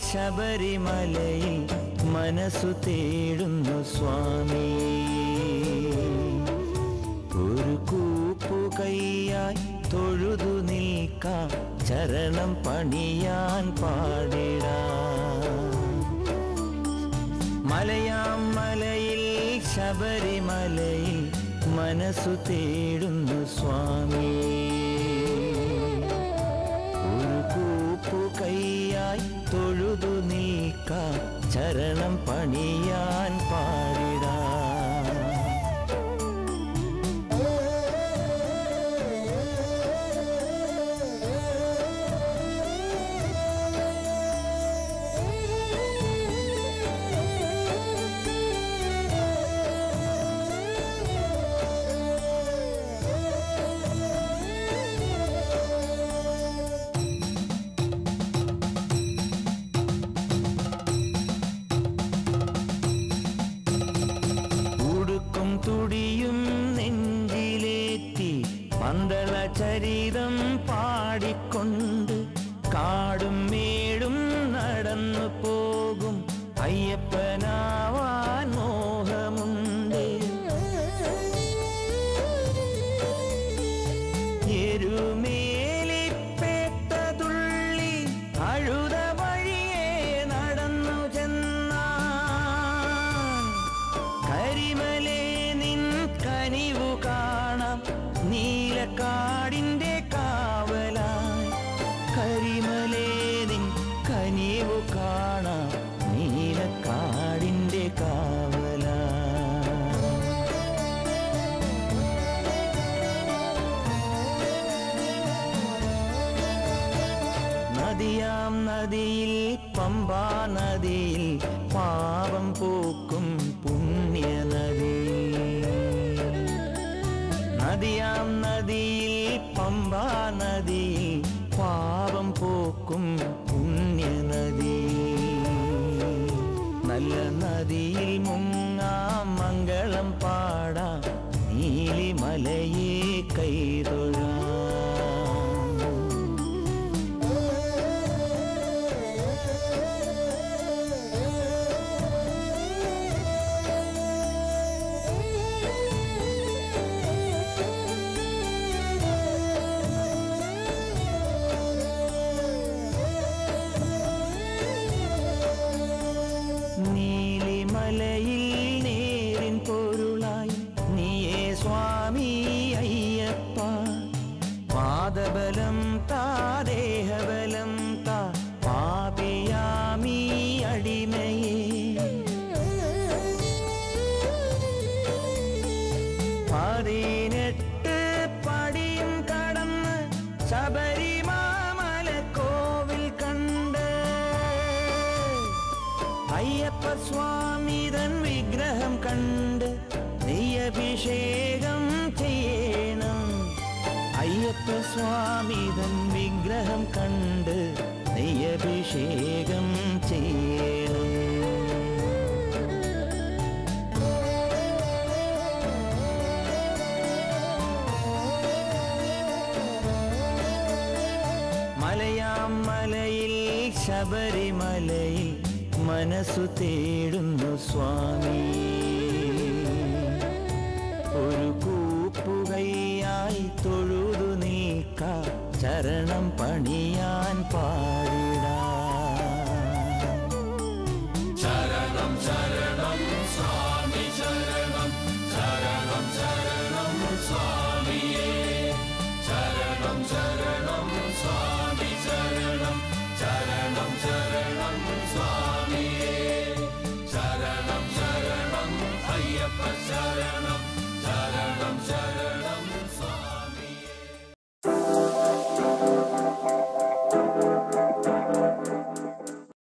ശബരിമലയിൽ മനസ്സു തേടുന്നു സ്വാമി ഒരു കൂപ്പു കൈയായി തൊഴുതു നിൽക്കാം ചരണം പണിയാൻ പാടിടാം മലയാം മലയിൽ ശബരിമലയിൽ മനസ്സു തേടുന്നു സ്വാമി ഒരു കൂപ്പു കൈയായി തൊഴുതു നീക്കാം ചരണം പണിയാൻ പാടിടാം ഉടുക്കും തുടിയും നെഞ്ചിലേറ്റി പന്തള ചരിതം പാടിക്കൊണ്ട് കാടും മേടും നടന്നു പോകും അയ്യപ്പനാവാൻ മോഹമുണ്ട് എരുമേലിപ്പേട്ട തുള്ളി അഴുത വഴിയെ നടന്നു ചെന്നാൻ കരിമലേ നിൻ കനിവു കാണാം നീലക്കാടിന്റെ കാവലായി കരിമലേ നിൻ കനിവു കാണാം നീലക്കാടിന്റെ കാവലായി നദിയാം നദിയിൽ പമ്പാ നദിയിൽ പാപം പോക്കും പുണ്യ നദിയിൽ നദിയാം നദിയിൽ പമ്പാ നദിയിൽ പാപം പോക്കും പുണ്യ നദിയിൽ നല്ല നദിയിൽ മുങ്ങാം മംഗളം പാടാം നീലിമലയെ കൈതൊഴാം നീലിമലയിൽ നേരിൻ പൊരുളായി നീയേ സ്വാമി അയ്യപ്പ പാദബലം താ ദേഹബലം താ പാപിയാമീ അടിമയേ പതിനെട്ട് പടിയും കടന്ന് ശബരിമാമല കോവിൽ കണ്ട് അയ്യപ്പ സ്വാമിതൻ വിഗ്രഹം കണ്ട് നെയ്യഭിഷേകം ചെയ്യണം അയ്യപ്പ സ്വാമിതൻ വിഗ്രഹം കണ്ട് നെയ്യഭിഷേകം ചെയ്യണം മലയാം മലയിൽ ശബരിമലയിൽ മനസ്സു തേടുന്നു സ്വാമി ഒരു കൂപ്പുകൈയായി തൊഴുതു നീക്കാം ചരണം പണിയാൻ പാടിടാം ശരണം ശരണം സ്വാമി ശരണം ശരണം ശരണം സ്വാമിയേ ശരണം ശരണം സ്വാമി ശരണം ശരണം ശരണം സ്വാമിയേ ശരണം ശരണം അയ്യപ്പ ശരണം